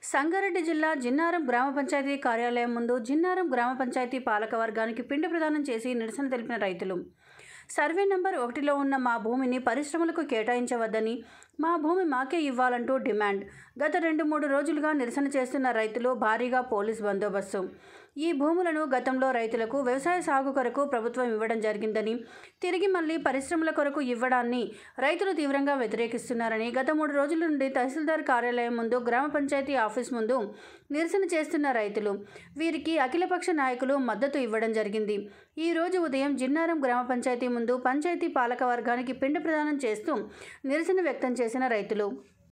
సంగారెడ్డి జిల్లా జిన్నారం గ్రామ పంచాయతీ కార్యాలయం ముందు జిన్నారం గ్రామ పంచాయతీ పాలక వర్గానికి పిండి ప్రదానం చేసి నిరసన తెలిపిన రైతులు సర్వే నంబర్ ఒకటిలో ఉన్న మా భూమిని పరిశ్రమలకు కేటాయించవద్దని మా భూమి మాకే ఇవ్వాలంటూ డిమాండ్ గత రెండు మూడు రోజులుగా నిరసన చేస్తున్న రైతులు భారీగా పోలీస్ బందోబస్తు ఈ భూములను గతంలో రైతులకు వ్యవసాయ సాగు కొరకు ప్రభుత్వం ఇవ్వడం జరిగిందని తిరిగి మళ్ళీ పరిశ్రమల కొరకు ఇవ్వడాన్ని రైతులు తీవ్రంగా వ్యతిరేకిస్తున్నారని గత మూడు రోజుల నుండి తహసీల్దార్ కార్యాలయం ముందు గ్రామ పంచాయతీ ఆఫీస్ ముందు నిరసన చేస్తున్న రైతులు వీరికి అఖిలపక్ష నాయకులు మద్దతు ఇవ్వడం జరిగింది ఈ రోజు ఉదయం జిన్నారం గ్రామ పంచాయతీ ముందు పంచాయతీ పాలక వర్గానికి పిండి ప్రదానం చేస్తూ నిరసన వ్యక్తం చేసిన రైతులు